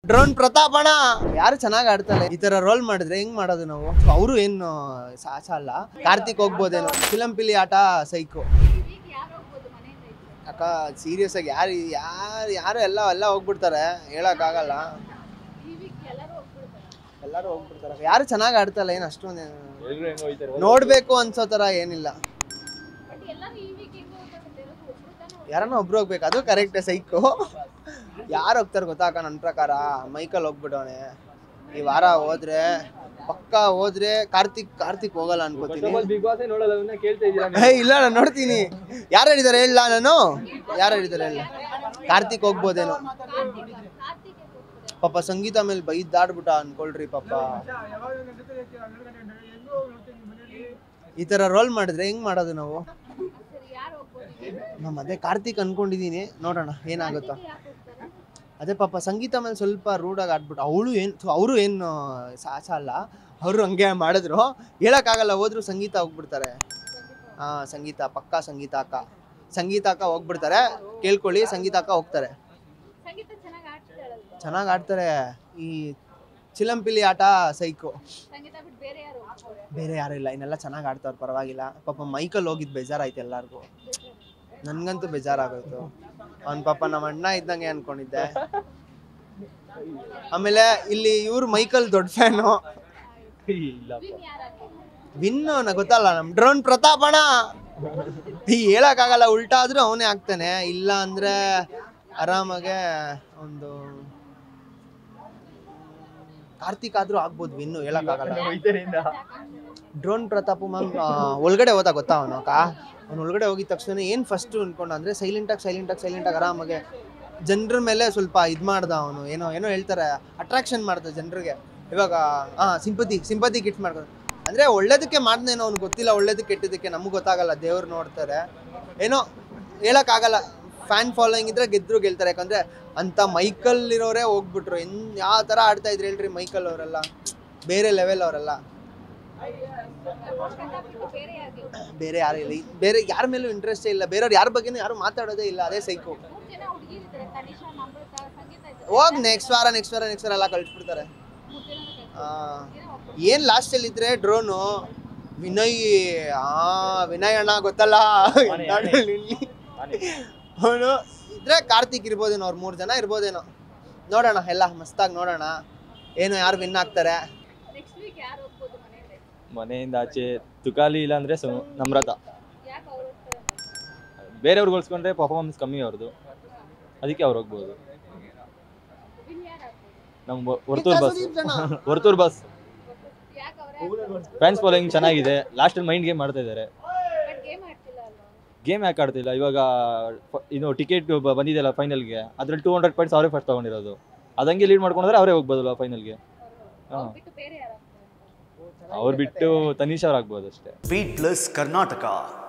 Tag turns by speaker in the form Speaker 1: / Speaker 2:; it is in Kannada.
Speaker 1: ಡ್ರೋನ್ ಪ್ರತಾಪಣ ಯಾರು ಚೆನ್ನಾಗಿ ಆಡ್ತಾರೆ ಈ ತರ ರೋಲ್ ಮಾಡಿದ್ರೆ ಹೆಂಗ್ ಮಾಡೋದು ನಾವು ಅವರು ಏನು ಸಾಚ ಅಲ್ಲ ಕಾರ್ತಿಕ್ ಹೋಗ್ಬೋದೇನೋ ಫಿಲಂ ಪಿಲಿ ಆಟ ಸೈಕೋ ಅಕ್ಕ ಸೀರಿಯಸ್ ಆಗಿ ಯಾರು ಯಾರು ಯಾರು ಎಲ್ಲ ಎಲ್ಲ ಹೋಗ್ಬಿಡ್ತಾರೆ ಹೇಳಕ್ಕಾಗಲ್ಲ ಎಲ್ಲರೂ ಹೋಗ್ಬಿಡ್ತಾರೆ ಯಾರು ಚೆನ್ನಾಗಿ ಆಡ್ತಲ್ಲ ಏನು ಅಷ್ಟೊಂದು ನೋಡ್ಬೇಕು ಅನ್ಸೋ ತರ ಏನಿಲ್ಲ ಯಾರನ್ನ ಒಬ್ರು ಹೋಗ್ಬೇಕು ಅದು ಕರೆಕ್ಟ್ ಸೈಕು ಯಾರು ಹೋಗ್ತಾರೆ ಗೊತ್ತಾಕ ನನ್ನ ಪ್ರಕಾರ ಮೈಕಲ್ ಹೋಗ್ಬಿಟ್ಟವನೆ ಈ ವಾರ ಹೋದ್ರೆ ಪಕ್ಕ ಹೋದ್ರೆ ಕಾರ್ತಿಕ್ ಕಾರ್ತಿಕ್ ಹೋಗಲ್ಲ ಅನ್ಕೋತೀನಿ
Speaker 2: ಬಿಗ್ ಬಾಸ್ ನೋಡಲ್ಲ ಅದನ್ನ ಕೇಳ್ತಾ ಇದ್ದೀರಾ
Speaker 1: ಏ ಇಲ್ಲ ನಾನು ನೋಡ್ತೀನಿ ಯಾರು ಹೇಳಿದಾರೆ ಹೇಳ ನಾನು ಯಾರು ಹೇಳಿದಾರೆ ಹೇಳ ಕಾರ್ತಿಕ್ ಹೋಗ್ಬೋದೇನೋ ಪಾಪ ಸಂಗೀತ ಮೇಲೆ ಬೈದಾಡ್ಬಿಟ್ಟ ಅನ್ಕೊಳ್ರಿ ಪಾಪ ಈ ತರ ರೋಲ್ ಮಾಡಿದ್ರೆ ಹೆಂಗ್ ಮಾಡೋದು ನಾವು ನಮ್ಮ ಅದೇ ಕಾರ್ತಿಕ್ ಅನ್ಕೊಂಡಿದೀನಿ ನೋಡೋಣ ಏನಾಗುತ್ತೋ ಅದೇ ಪಾಪ ಸಂಗೀತ ಮೇಲೆ ಸ್ವಲ್ಪ ರೂಢಾಗಿ ಆಡ್ಬಿಟ್ಟು ಅವಳು ಏನು ಅವರು ಏನು ಸಾಚ ಅಲ್ಲ ಅವರು ಹಂಗೆ ಮಾಡಿದ್ರು ಹೇಳಕ್ಕಾಗಲ್ಲ ಹೋದ್ರು ಸಂಗೀತ ಹೋಗ್ಬಿಡ್ತಾರೆ ಹಾ ಸಂಗೀತ ಪಕ್ಕಾ ಸಂಗೀತ ಅಕ್ಕ ಸಂಗೀತ ಅಕ್ಕ ಹೋಗ್ಬಿಡ್ತಾರೆ ಕೇಳ್ಕೊಳ್ಳಿ ಸಂಗೀತ ಅಕ್ಕ ಹೋಗ್ತಾರೆ
Speaker 3: ಸಂಗೀತ ಚೆನ್ನಾಗಿ ಆಡ್ತಿದ್ದಾಳಲ್ವಾ
Speaker 1: ಚೆನ್ನಾಗಿ ಆಡ್ತಾರೆ ಈ ಚಿಲಂಪಿಲಿ ಆಟ ಸೈಕು
Speaker 3: ಸಂಗೀತ ಬಿಟ್ಟು ಬೇರೆ ಯಾರು
Speaker 1: ಬೇರೆ ಯಾರು ಇಲ್ಲ ಇನ್ನೆಲ್ಲ ಚೆನ್ನಾಗಿ ಆಡ್ತಾವ್ರು ಪರವಾಗಿಲ್ಲ ಪಾಪ ಮೈಕಲ್ ಹೋಗಿದ್ದು ಬೇಜಾರಾಯ್ತು ಎಲ್ಲರಿಗೂ ನನ್ಗಂತೂ ಬೇಜಾರಾಗೋಯ್ತು ಅವ್ನ ಪಾಪ ನಮ್ಮ ಅಣ್ಣ ಇದ್ದಂಗೆ ಅನ್ಕೊಂಡಿದ್ದೆ ಆಮೇಲೆ ಇಲ್ಲಿ ಇವ್ರು ಮೈಕಲ್ ದೊಡ್ಡ ಫ್ಯಾನು
Speaker 2: ಇಲ್ಲಪ್ಪ
Speaker 1: ವಿನ್ ನಾ ಗೊತ್ತಲ್ಲ ನಮ್ ಡ್ರೋನ್ ಪ್ರತಾಪಣ ಈ ಹೇಳಕ್ಕಾಗಲ್ಲ ಉಲ್ಟಾ ಆದ್ರೂ ಅವನೇ ಆಗ್ತಾನೆ ಇಲ್ಲ ಅಂದ್ರೆ ಆರಾಮಾಗೆ ಒಂದು ಕಾರ್ತಿಕ್ ಆದ್ರೂ ಆಗ್ಬೋದು ವಿನ್ನು ಹೇಳಕ್ಕಾಗಲ್ಲ ಡ್ರೋನ್ ಪ್ರತಾಪ್ ಮ್ಯಾಮ್ ಒಳಗಡೆ ಹೋದ ಗೊತ್ತಾ ಅವನು ಅಕ್ಕ ಅವ್ನು ಒಳಗಡೆ ಹೋಗಿದ ತಕ್ಷಣ ಏನು ಫಸ್ಟ್ ಅನ್ಕೊಂಡ ಅಂದ್ರೆ ಸೈಲೆಂಟಾಗಿ ಸೈಲೆಂಟಾಗಿ ಸೈಲೆಂಟಾಗಿ ಆರಾಮಾಗೆ ಜನರ ಮೇಲೆ ಸ್ವಲ್ಪ ಇದು ಮಾಡ್ದ ಅವನು ಏನೋ ಏನೋ ಹೇಳ್ತಾರೆ ಅಟ್ರಾಕ್ಷನ್ ಮಾಡ್ದ ಜನರಿಗೆ ಇವಾಗ ಹಾ ಸಿಂಪತಿ ಸಿಂಪತಿ ಗಿಫ್ಟ್ ಮಾಡ್ಕೊಂಡು ಅಂದ್ರೆ ಒಳ್ಳೇದಕ್ಕೆ ಮಾಡ್ದೇನೋ ಅವ್ನು ಗೊತ್ತಿಲ್ಲ ಒಳ್ಳೇದಕ್ಕೆ ಕೆಟ್ಟದಕ್ಕೆ ನಮ್ಗೆ ಗೊತ್ತಾಗಲ್ಲ ದೇವ್ರು ನೋಡ್ತಾರೆ ಏನೋ ಹೇಳಕ್ಕಾಗಲ್ಲ ಫ್ಯಾನ್ ಫಾಲೋಯಿಂಗ್ ಇದ್ರೆ ಗೆದ್ರು ಗೆಲ್ತಾರೆ ಯಾಕಂದ್ರೆ ಅಂತ ಮೈಕಲ್ ಇರೋರೇ ಹೋಗ್ಬಿಟ್ರು ಎನ್ ಯಾವ ಥರ ಆಡ್ತಾ ಇದ್ರು ಹೇಳ್ರಿ ಮೈಕಲ್ ಅವರೆಲ್ಲ ಬೇರೆ ಲೆವೆಲ್ ಅವರೆಲ್ಲ
Speaker 3: ಬಿಟ್ಟು ಬೇರೆ ಯಾರು
Speaker 1: ಬೇರೆ ಯಾರು ಇಲ್ಲ ಈ- ಬೇರೆ ಯಾರ ಮೇಲೂ ಇಂಟ್ರೆಸ್ಟೇ ಇಲ್ಲ ಬೇರೆಯವ್ರು ಯಾರ ಬಗ್ಗೆನೂ ಯಾರು ಮಾತಾಡೋದೇ ಇಲ್ಲ ಅದೇ ಸೈಕು
Speaker 3: ಮೂರ್ ಜನ ಹುಡುಗಿರಿದ್ದಾರೆ ತನಿಷಾ ನಮ್ರತ ಸಂಗೀತ ಇದ್ದಾರೆ
Speaker 1: ಹೋಗ್ ನೆಕ್ಸ್ಟ್ ವಾರ ನೆಕ್ಸ್ಟ್ ವಾರ ನೆಕ್ಸ್ಟ್ ವಾರ ಎಲ್ಲ ಕಳಿಸ್ಬಿಡ್ತಾರೆ
Speaker 3: ಮೂರ್ ಜನ
Speaker 1: ಏನು ಲಾಸ್ಟಲ್ಲಿ ಇದ್ರೆ ಡ್ರೋನು ವಿನಯ್ ಆ ವಿನಯ್ ಅಣ್ಣ ಗೊತ್ತಲ್ಲ ಅವನು ಇದ್ರೆ ಕಾರ್ತಿಕ್ ಇರ್ಬೋದೇನೋ ಅವ್ರು ಮೂರು ಜನ ಇರ್ಬೋದೇನೋ ನೋಡೋಣ ಎಲ್ಲ ಮಸ್ತಾಗಿ ನೋಡೋಣ ಏನು ಯಾರು ವಿನ್ ಆಗ್ತಾರೆ
Speaker 3: ನೆಕ್ಸ್ಟ್ ವೀಕ್ ಯಾರು ಹೋಗ್ಬೋದು ಮನೆಯಲ್ಲಿ
Speaker 2: ಮನೆಯಿಂದ ಆಚೆ ತುಕಾಲಿ ಇಲ್ಲ ಅಂದ್ರೆ ಸು- ನಮ್ರತ
Speaker 3: ಯಾಕೆ ಅವ್ರು ಹೋಗ್ತಾರೆ
Speaker 2: ಬೇರೆಯವ್ರಿಗೆ ಹೋಲಿಸ್ಕೊಂಡ್ರೆ ಪರ್ಫಾರ್ಮೆನ್ಸ್ ಕಮ್ಮಿ ಅವ್ರದ್ದು ಅದಕ್ಕೆ ಅವ್ರು ಹೋಗ್ಬೋದು
Speaker 3: ವಿನ್ ಯಾರು ಆಗ್ಬೋದು
Speaker 2: ನಮ್ಮ ವರ್ತೂರ್ ಬಸ್
Speaker 1: ಸುದೀಪ್ ಜನ.
Speaker 2: ವರ್ತೂರ್ ಬಸ್
Speaker 3: ಯಾಕೆ ಅವರೇ
Speaker 2: ಫ್ಯಾನ್ಸ್ ಫಾಲೋಯಿಂಗ್ ಚೆನ್ನಾಗಿದೆ ಲಾಸ್ಟ್ ಮೈಂಡ್ ಗೇಮ್ ಮಾಡ್ತಾ ಇದ್ದಾರೆ
Speaker 3: ಬಟ್ ಗೇಮ್ ಆಡ್ತಿಲ್ಲ ಅಲ್ವಾ
Speaker 2: ಗೇಮ್ ಯಾಕೆ ಆಡ್ತಿಲ್ಲ ಇವಾಗ ಫ- ಇದು ಟಿಕೆಟ್ ಬಂದಿದೆಯಲ್ಲ ಫೈನಲ್ಗೆ ಅದ್ರಲ್ಲಿ ಟೂ ಹಂಡ್ರೆಡ್ ಪಾಯಿಂಟ್ಸ್ ಅವರೇ ಫಸ್ಟ್ ತಗೊಂಡಿರೋದು ಅದಂಗೆ ಲೀಡ್ ಮಾಡ್ಕೊಂಡ್ರೆ ಅವರೇ ಹೋಗ್ಬೋದಲ್ಲ ಫೈನಲ್ಗೆ ಹಾಂ
Speaker 3: ಅವ್ರು ಬಿಟ್ಟು ಬೇರೆ ಯಾರು ಆಗ್ತಾರೆ
Speaker 2: ಅವ್ರು ಬಿಟ್ಟು ತನೀಶ್ ಅವ್ರು ಆಗ್ಬೋದು ಅಷ್ಟೇ
Speaker 4: ಬೀಟ್ ಪ್ಲಸ್ ಕರ್ನಾಟಕ